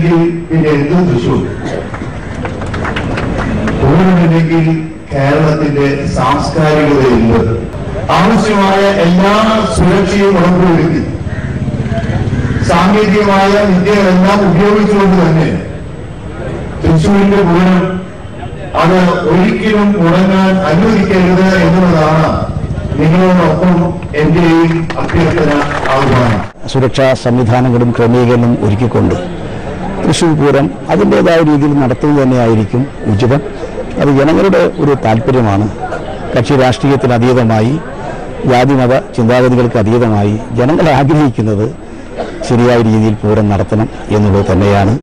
പൂരമില്ലെങ്കിൽ പിന്നെ എന്തും തൃശൂർ പൂരമില്ലെങ്കിൽ കേരളത്തിന്റെ സാംസ്കാരികതയില്ല ആവശ്യമായ എല്ലാ സുരക്ഷയും ഉറപ്പുവരുത്തി സാങ്കേതികമായ വിദ്യകളെല്ലാം ഉപയോഗിച്ചുകൊണ്ട് തന്നെ തൃശൂരിന്റെ പൂരം അത് ഒരിക്കലും മുടങ്ങാൻ അനുവദിക്കരുത് എന്നുള്ളതാണ് നിങ്ങളോടൊപ്പം എന്റെയും അഭ്യർത്ഥന ആഹ്വാനം സുരക്ഷാ സംവിധാനങ്ങളും ക്രമീകരണവും ഒരുക്കിക്കൊണ്ട് തൃശ്ശൂർ പൂരം അതിൻ്റെതായ രീതിയിൽ നടത്തുന്നത് തന്നെയായിരിക്കും ഉചിതം അത് ജനങ്ങളുടെ ഒരു താല്പര്യമാണ് കക്ഷി രാഷ്ട്രീയത്തിന് അതീതമായി ജാതിമത ചിന്താഗതികൾക്ക് അതീതമായി ജനങ്ങൾ ആഗ്രഹിക്കുന്നത് ശരിയായ രീതിയിൽ പൂരം നടത്തണം എന്നുള്ളത് തന്നെയാണ്